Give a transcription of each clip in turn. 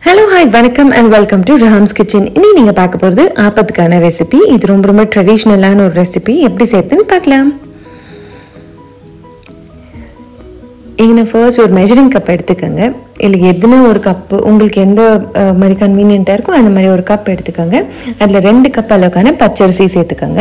hello hi வணக்கம் and welcome to Raham's kitchen இனி நீங்கள் பார்க்க போகிறது ஆப்பத்துக்கான ரெசிபி இது ரொம்ப ரொம்ப ட்ரெடிஷ்னலான ஒரு ரெசிபி எப்படி சேர்த்துன்னு பார்க்கலாம் இங்கே நான் ஃபர்ஸ்ட் ஒரு மெஷரிங் கப் எடுத்துக்கோங்க இல்லை எதுனா ஒரு கப்பு உங்களுக்கு எந்த அஹ், மாதிரி கன்வீனியண்ட்டாக இருக்கோ அந்த மாதிரி ஒரு கப் எடுத்துக்கோங்க அதில் ரெண்டு கப் அளவுக்கான பச்சரிசி சேர்த்துக்கோங்க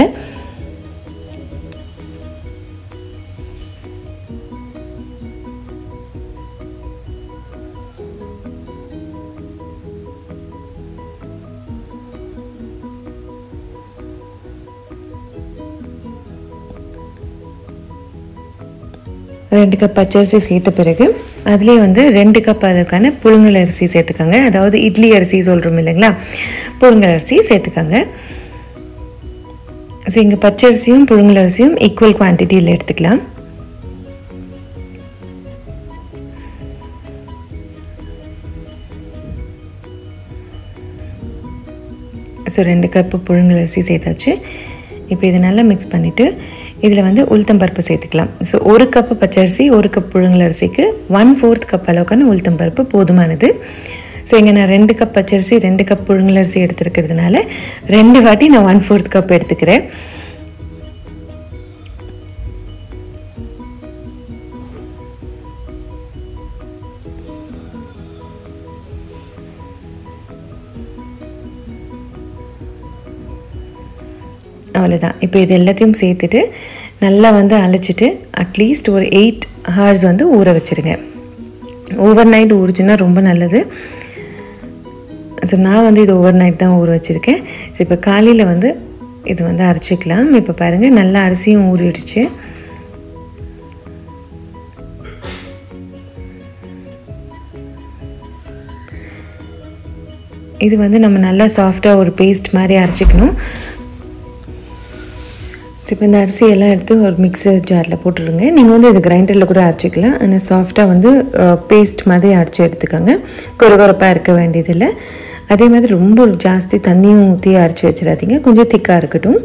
ரெண்டு கப் பச்சரிசி சேர்த்த பிறகு அதுலேயே வந்து ரெண்டு கப் அளவுக்கான புழுங்கல் அரிசி சேர்த்துக்கோங்க அதாவது இட்லி அரிசி சொல்கிறோம் இல்லைங்களா புழுங்கல் அரிசி சேர்த்துக்கோங்க ஸோ இங்கே பச்சரிசியும் புழுங்கல் அரிசியும் ஈக்குவல் குவான்டிட்டியில் எடுத்துக்கலாம் ஸோ ரெண்டு கப்பு புழுங்கல் அரிசி சேர்த்தாச்சு இப்போ இதை நல்லா மிக்ஸ் பண்ணிவிட்டு இதில் வந்து உளுத்தம்பருப்பு சேர்த்துக்கலாம் ஸோ ஒரு கப்பு பச்சரிசி ஒரு கப் புழுங்கல் அரிசிக்கு ஒன் ஃபோர்த் கப் அளவுக்கான உளுத்தம்பருப்பு போதுமானது ஸோ இங்கே நான் ரெண்டு கப் பச்சரிசி ரெண்டு கப் புழுங்கல் அரிசி எடுத்துருக்கிறதுனால ரெண்டு வாட்டி நான் ஒன் ஃபோர்த் கப் எடுத்துக்கிறேன் அவ்வளோதான் இப்போ இது எல்லாத்தையும் சேர்த்துட்டு நல்லா வந்து அழைச்சிட்டு அட்லீஸ்ட் ஒரு எயிட் ஹவர்ஸ் வந்து ஊற வச்சுருங்க ஓவர் நைட் ஊறிச்சுன்னா ரொம்ப நல்லது ஸோ நான் வந்து இது ஓவர் நைட் தான் ஊற வச்சுருக்கேன் ஸோ இப்போ காலையில் வந்து இது வந்து அரைச்சிக்கலாம் இப்போ பாருங்கள் நல்லா அரிசியும் ஊறிடுச்சு இது வந்து நம்ம நல்லா சாஃப்டாக ஒரு பேஸ்ட் மாதிரி அரைச்சிக்கணும் ஸோ இப்போ இந்த அரிசியெல்லாம் எடுத்து ஒரு மிக்சர் ஜாரில் போட்டுருங்க நீங்கள் வந்து இது கிரைண்டரில் கூட அரைச்சிக்கலாம் ஆனால் சாஃப்டாக வந்து பேஸ்ட் மாதிரி அரைச்சி எடுத்துக்கோங்க கொரகொரப்பாக இருக்க வேண்டியதில்லை அதே மாதிரி ரொம்ப ஜாஸ்தி தண்ணியும் ஊற்றி அரைச்சி வச்சிடாதீங்க கொஞ்சம் திக்காக இருக்கட்டும்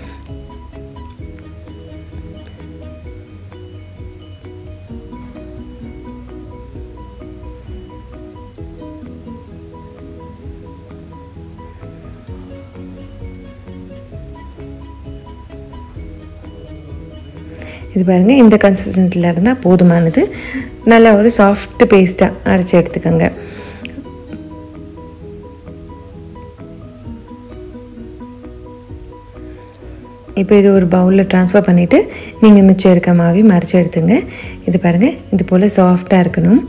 இது பாருங்கள் இந்த கன்சிஸ்டன்சியில் இருந்தால் போதுமானது நல்லா ஒரு சாஃப்ட் பேஸ்ட்டாக அரைச்சி எடுத்துக்கோங்க இப்போ இது ஒரு பவுலில் ட்ரான்ஸ்ஃபர் பண்ணிவிட்டு நீங்கள் மிச்சம் இருக்க மாவி மறைச்சி எடுத்துங்க இது பாருங்கள் இது போல் சாஃப்டாக இருக்கணும்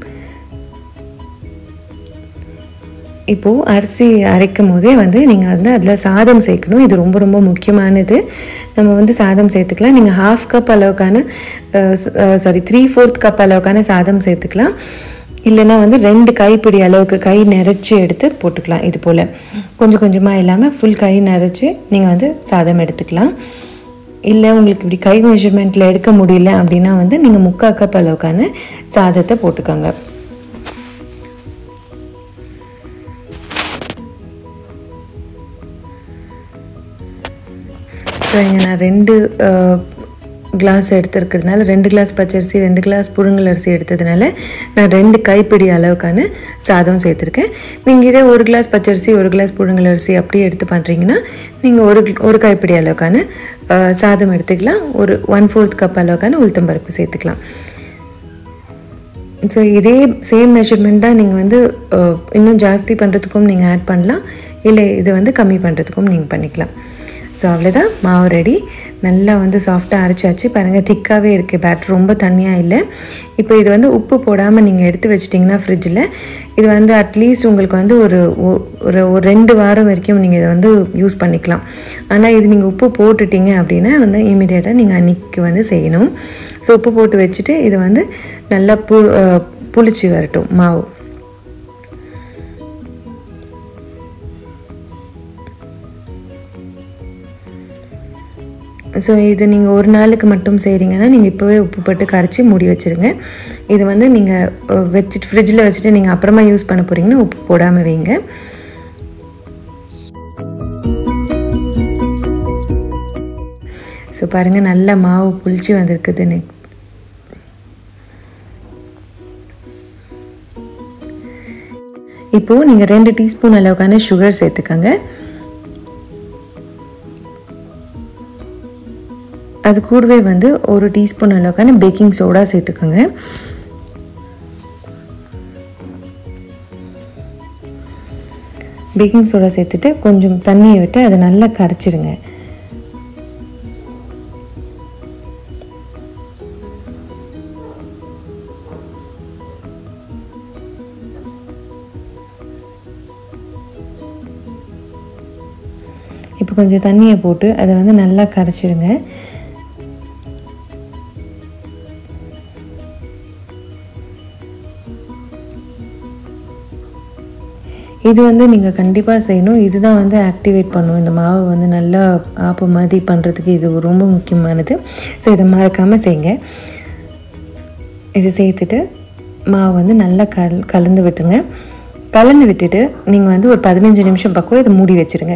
இப்போது அரிசி அரைக்கும் போதே வந்து நீங்கள் வந்து அதில் சாதம் சேர்க்கணும் இது ரொம்ப ரொம்ப முக்கியமானது நம்ம வந்து சாதம் சேர்த்துக்கலாம் நீங்கள் ஹாஃப் கப் அளவுக்கான சாரி த்ரீ ஃபோர்த் கப் அளவுக்கான சாதம் சேர்த்துக்கலாம் இல்லைன்னா வந்து ரெண்டு கைப்பிடி அளவுக்கு கை நிறைச்சி எடுத்து போட்டுக்கலாம் இது போல் கொஞ்சம் கொஞ்சமாக இல்லாமல் ஃபுல் கை நிறைச்சி நீங்கள் வந்து சாதம் எடுத்துக்கலாம் இல்லை உங்களுக்கு இப்படி கை மெஷர்மெண்ட்டில் எடுக்க முடியல அப்படின்னா வந்து நீங்கள் முக்கால் கப் அளவுக்கான சாதத்தை போட்டுக்கோங்க ஸோ இங்கே நான் ரெண்டு கிளாஸ் எடுத்துருக்கிறதுனால ரெண்டு கிளாஸ் பச்சரிசி ரெண்டு கிளாஸ் புழுங்கல் அரிசி எடுத்ததுனால நான் ரெண்டு கைப்பிடி அளவுக்கான சாதம் சேர்த்துருக்கேன் நீங்கள் இதே ஒரு கிளாஸ் பச்சரிசி ஒரு கிளாஸ் புழுங்கல் அரிசி அப்படியே எடுத்து பண்ணுறீங்கன்னா நீங்கள் ஒரு ஒரு கைப்பிடி அளவுக்கான அஹ், சாதம் எடுத்துக்கலாம் ஒரு ஒன் ஃபோர்த் கப் அளவுக்கான உளுத்தம்பருப்பு சேர்த்துக்கலாம் ஸோ இதே சேம் மெஷர்மெண்ட் தான் நீங்கள் வந்து அஹ், இன்னும் ஜாஸ்தி பண்ணுறதுக்கும் நீங்கள் ஆட் பண்ணலாம் இல்லை இது வந்து கம்மி பண்ணுறதுக்கும் நீங்கள் பண்ணிக்கலாம் ஸோ அவ்வளோதான் மாவு ரெடி நல்லா வந்து சாஃப்டாக அரைச்சாச்சு பாருங்கள் திக்காகவே இருக்குது பேட்டர் ரொம்ப தண்ணியாக இல்லை இப்போ இது வந்து உப்பு போடாமல் நீங்கள் எடுத்து வச்சிட்டிங்கன்னா ஃப்ரிட்ஜில் இது வந்து அட்லீஸ்ட் உங்களுக்கு வந்து ஒரு ஒ- ஒரு ஒரு ரெண்டு வாரம் வரைக்கும் நீங்கள் இதை வந்து யூஸ் பண்ணிக்கலாம் ஆனால் இது நீங்கள் உப்பு போட்டுட்டீங்க அப்படின்னா வந்து இமீடியட்டாக நீங்கள் அன்றைக்கி வந்து செய்யணும் ஸோ உப்பு போட்டு வச்சுட்டு இது வந்து நல்லா பு அஹ் புளிச்சு வரட்டும் மாவு ஸோ இது நீங்கள் ஒரு நாளுக்கு மட்டும் செய்கிறீங்கன்னா நீங்கள் இப்போவே உப்பு போட்டு கரைச்சி மூடி வச்சுருங்க இது வந்து நீங்கள் வச்சுட்டு ஃப்ரிட்ஜில் வச்சுட்டு நீங்கள் அப்புறமா யூஸ் பண்ண போகிறீங்கன்னா உப்பு போடாமல் வைங்க ஸோ பாருங்கள் நல்ல மாவு புளிச்சு வந்திருக்குது நெக்ஸ்ட் இப்போது நீங்கள் ரெண்டு டீஸ்பூன் அளவுக்கான சுகர் சேர்த்துக்கோங்க அது கூடவே வந்து ஒரு டீஸ்பூன் அளவுக்கான பேக்கிங் சோடா சேர்த்துக்கோங்க பேக்கிங் சோடா சேர்த்துட்டு கொஞ்சம் தண்ணியை விட்டு அதை நல்லா கரைச்சிடுங்க இப்போ கொஞ்சம் தண்ணியை போட்டு அதை வந்து நல்லா கரைச்சிடுங்க இது வந்து நீங்கள் கண்டிப்பாக செய்யணும் இதுதான் வந்து ஆக்டிவேட் பண்ணும் இந்த மாவை வந்து நல்லா ஆப்பு மாதிரி பண்ணுறதுக்கு இது ரொம்ப முக்கியமானது ஸோ இதை மறக்காமல் செய்யுங்க இதை சேர்த்துட்டு மாவு வந்து நல்லா கல் கலந்து விட்டுருங்க கலந்து விட்டுட்டு நீங்கள் வந்து ஒரு பதினஞ்சு நிமிஷம் பக்கம் இதை மூடி வச்சுருங்க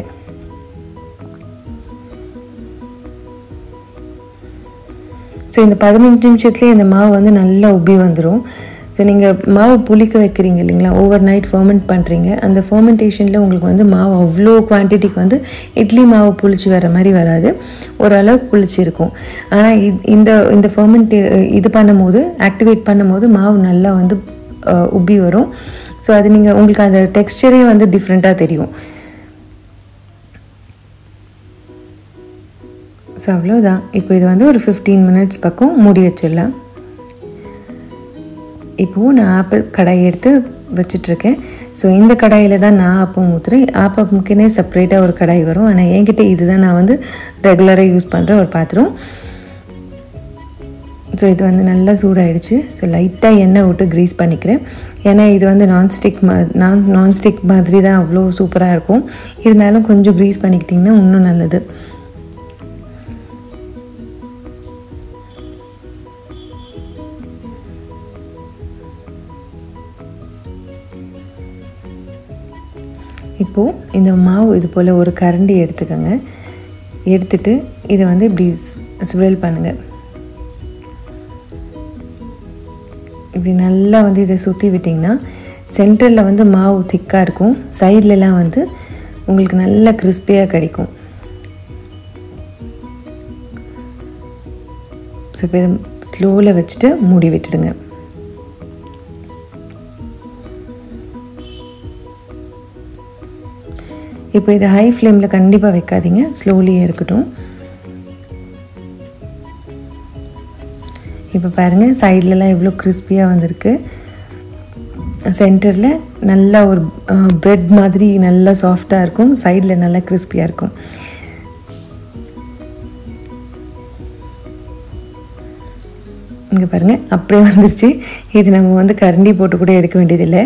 ஸோ இந்த பதினஞ்சு நிமிஷத்துலேயே இந்த மாவு வந்து நல்லா உப்பி வந்துடும் ஸோ நீங்கள் மாவு புளிக்க வைக்கிறீங்க இல்லைங்களா ஓவர் நைட் ஃபர்மெண்ட் பண்ணுறீங்க அந்த ஃபர்மெண்டேஷனில் உங்களுக்கு வந்து மாவு அவ்வளோ குவான்டிட்டிக்கு வந்து இட்லி மாவு புளிச்சு வர மாதிரி வராது ஓரளவுக்கு புளிச்சு இருக்கும் ஆனால் இந்த இந்த ஃபர்மெண்ட் இது பண்ணும்போது ஆக்டிவேட் பண்ணும்போது மாவு நல்லா வந்து அஹ், உப்பி வரும் ஸோ அது நீங்கள் உங்களுக்கு அந்த டெக்ஸ்டரே வந்து டிஃப்ரெண்ட்டாக தெரியும் ஸோ அவ்வளோதான் இப்போ இது வந்து ஒரு ஃபிஃப்டீன் மினிட்ஸ் பக்கம் மூடி வச்சிடலாம் இப்போது நான் ஆப்பிள் கடாய் எடுத்து வச்சிட்ருக்கேன் ஸோ இந்த கடாயில் தான் நான் ஆப்பம் ஊற்றுறேன் ஆப்பமுக்குன்னே செப்பரேட்டாக ஒரு கடாய் வரும் ஆனால் என்கிட்ட இதுதான் நான் வந்து ரெகுலராக யூஸ் பண்ணுற ஒரு பாத்திரம் ஸோ இது வந்து நல்லா சூடாயிடுச்சு ஸோ லைட்டாக எண்ணெய் விட்டு க்ரீஸ் பண்ணிக்கிறேன் ஏன்னா இது வந்து நான்ஸ்டிக் மா நான் நான்ஸ்டிக் மாதிரி தான் அவ்வளோ சூப்பராக இருக்கும் இருந்தாலும் கொஞ்சம் க்ரீஸ் பண்ணிக்கிட்டிங்கன்னா இன்னும் நல்லது இப்போது இந்த மாவு இது போல் ஒரு கரண்டி எடுத்துக்கோங்க எடுத்துட்டு இதை வந்து இப்படி ஸ்ப்ரெல் பண்ணுங்கள் இப்படி நல்லா வந்து இதை சுற்றி விட்டிங்கன்னா சென்டரில் வந்து மாவு திக்காக இருக்கும் சைட்லலாம் வந்து உங்களுக்கு நல்லா கிறிஸ்பியாக கிடைக்கும் ஸோ இப்போ இதை ஸ்லோவில் வச்சுட்டு மூடி விட்டுடுங்க இப்போ இதை ஹை ஃப்ளேமில் கண்டிப்பாக வைக்காதீங்க ஸ்லோலியே இருக்கட்டும் இப்போ பாருங்கள் சைட்லலாம் எவ்வளோ கிறிஸ்பியாக வந்திருக்கு சென்டரில் நல்லா ஒரு ப்ரெட் மாதிரி நல்லா சாஃப்டாக இருக்கும் சைடில் நல்லா கிறிஸ்பியாக இருக்கும் இங்கே பாருங்கள் அப்படியே வந்துருச்சு இது நம்ம வந்து கரண்டி போட்டு கூட எடுக்க வேண்டியதில்லை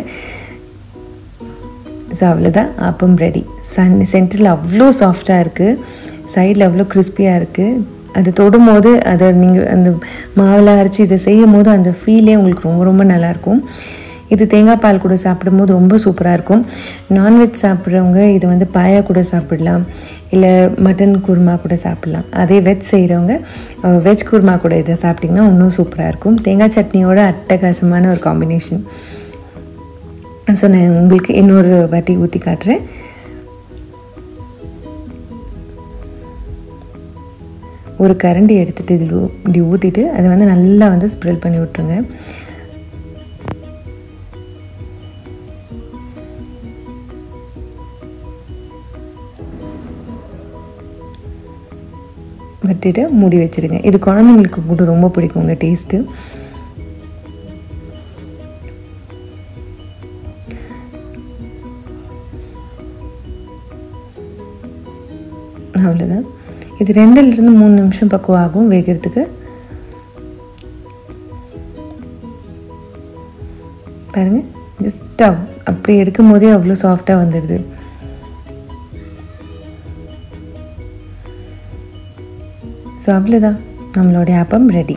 ஸோ அவ்வளோதான் ஆப்பம் ரெடி சன் சென்டரில் அவ்வளோ சாஃப்டாக இருக்குது சைடில் அவ்வளோ கிறிஸ்பியாக இருக்குது அது தொடும்போது அதை நீங்கள் அந்த மாவில் அரைச்சி இதை செய்யும் போது அந்த ஃபீலே உங்களுக்கு ரொம்ப ரொம்ப நல்லாயிருக்கும் இது தேங்காய் பால் கூட சாப்பிடும்போது ரொம்ப சூப்பராக இருக்கும் நான்வெஜ் சாப்பிட்றவங்க இது வந்து பாயா கூட சாப்பிடலாம் இல்லை மட்டன் குருமா கூட சாப்பிடலாம் அதே வெஜ் செய்கிறவங்க வெஜ் குருமா கூட இதை சாப்பிட்டிங்கன்னா இன்னும் சூப்பராக இருக்கும் தேங்காய் சட்னியோட அட்டகாசமான ஒரு காம்பினேஷன் ஸோ நான் உங்களுக்கு இன்னொரு வாட்டி ஊற்றி காட்டுறேன் ஒரு கரண்டி எடுத்துகிட்டு இதில் ஊ- இப்படி ஊற்றிட்டு அதை வந்து நல்லா வந்து ஸ்ப்ரெட் பண்ணி விட்ருங்க விட்டுட்டு மூடி வச்சிருங்க இது குழந்தைங்களுக்கு கூட ரொம்ப பிடிக்குங்க டேஸ்ட்டு அவ்வளோதான் இது ரெண்டுலேருந்து மூணு நிமிஷம் பக்கம் ஆகும் வேகிறதுக்கு பாருங்க ஜஸ்ட் அப்படி எடுக்கும் போதே அவ்வளோ சாஃப்டாக வந்துடுது ஸோ அவ்வளோதான் நம்மளுடைய ஆப்பம் ரெடி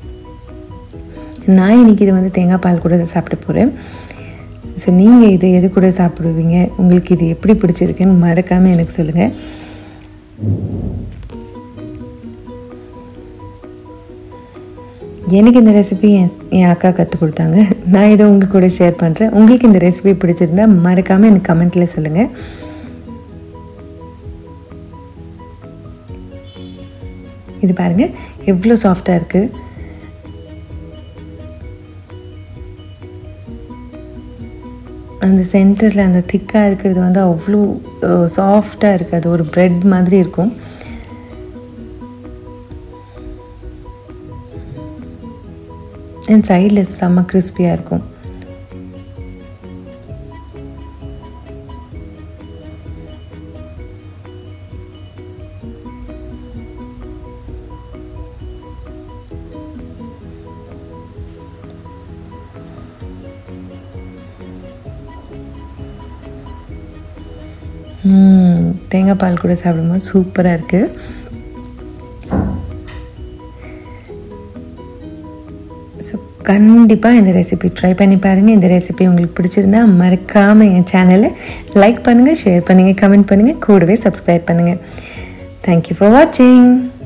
நான் இன்னைக்கு இது வந்து தேங்காய் பால் கூட சாப்பிட போகிறேன் ஸோ நீங்கள் இது எது கூட சாப்பிடுவீங்க உங்களுக்கு இது எப்படி பிடிச்சிருக்குன்னு மறக்காமல் எனக்கு சொல்லுங்கள் எனக்கு இந்த ரெசிபி என் என் அக்கா கற்றுக் கொடுத்தாங்க நான் இதை உங்கள் கூட ஷேர் பண்ணுறேன் உங்களுக்கு இந்த ரெசிபி பிடிச்சிருந்தா மறக்காமல் எனக்கு கமெண்ட்டில் சொல்லுங்கள் இது பாருங்கள் எவ்வளோ சாஃப்டாக இருக்குது அந்த சென்டரில் அந்த திக்காக இருக்கிறது வந்து அவ்வளோ சாஃப்டாக இருக்குது அது ஒரு ப்ரெட் மாதிரி இருக்கும் அண்ட் சைடில் செம்ம கிறிஸ்பியாக இருக்கும் ம், தேங்காய் பால் கூட சாப்பிடும்போது சூப்பராக இருக்குது ஸோ கண்டிப்பாக இந்த ரெசிபி ட்ரை பண்ணி பாருங்கள் இந்த ரெசிபி உங்களுக்கு பிடிச்சிருந்தா மறக்காமல் என் சேனலை லைக் பண்ணுங்கள் ஷேர் பண்ணுங்கள் கமெண்ட் பண்ணுங்கள் கூடவே சப்ஸ்கிரைப் பண்ணுங்கள் தேங்க்யூ ஃபார் வாட்சிங்